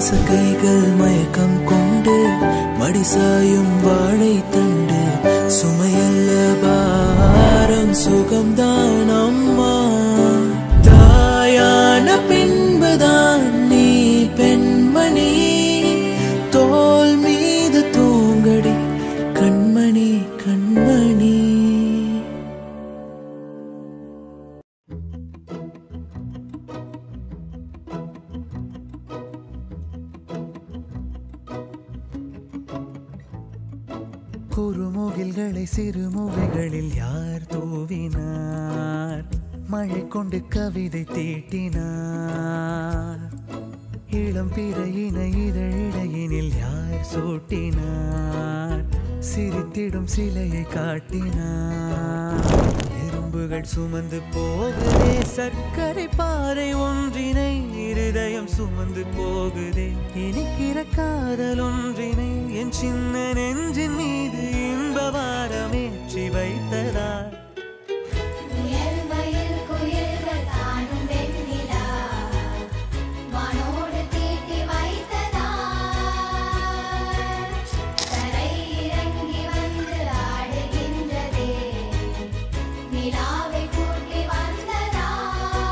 பாசக்கைகள் மயக்கம் கொண்டு மடிசாயும் வாழை தண்டு சுமையல்ல பாரம் சுகம்தான் அம்மா தாயான பின்புதான் நீ பெண்மணி தோல் மீது தூங்கடி கண்மணி கண்மணி குறுமுகில்களை சிறுமுகைகளில் யார் தூவினார் மழை கொண்டு கவிதை தீட்டினார் இளம் பிறையின இதழிடையினில் யார் சூட்டினார் சிரித்திடும் சிலையை காட்டினார் எறும்புகள் சுமந்து போகுதே சர்க்கரை பாறை ஒன்றினை இருதயம் சுமந்து போகுதே இனிக்கிற காதல் ஒன்றினை என் சின்ன நெஞ்சின் மீது இன்ப வாரமேற்றி வைத்ததார் முயல் மயில் குயில்கள் தானும் வெண்ணிலா வானோடு தீட்டி வைத்ததார் தரை இறங்கி வந்து ஆடுகின்றதே நிலாவை கூட்டி வந்ததார்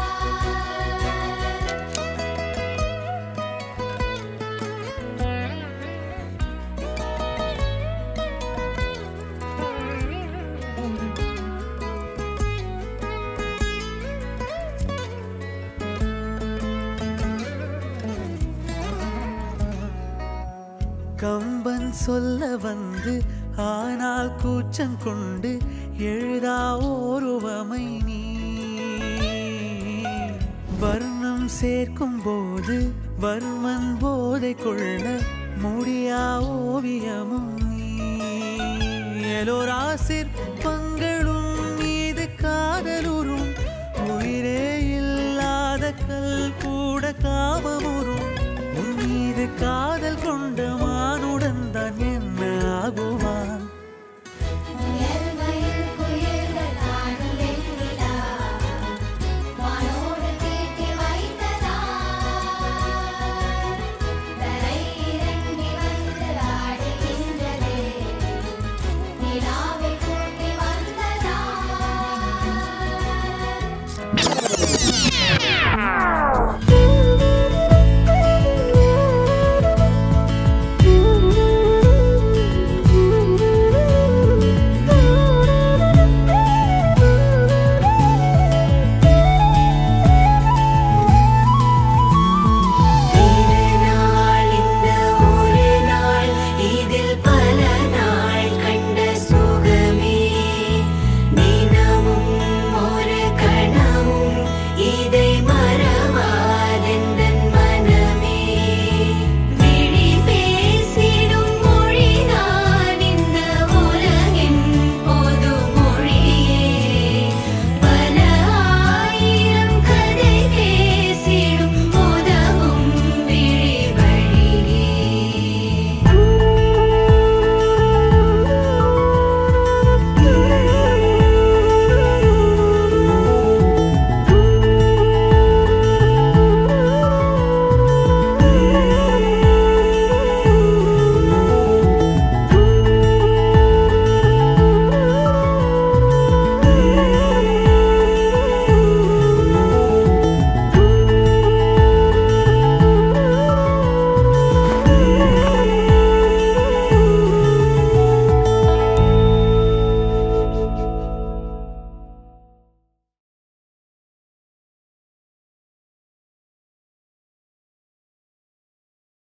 கம்பன் சொல்ல வந்து ஆனால் கூச்சம் கொண்டு எழுதா ஓருவமை நீ வர்ணம் சேர்க்கும் போது வர்மன் போதை கொள்ள முடியா ஓவியமும் நீ எலோரா சிற்பங்களும் மீது காதலுறும் உயிரே இல்லாத கல் கூட காமமுறும் உன் மீது காதல் கொண்ட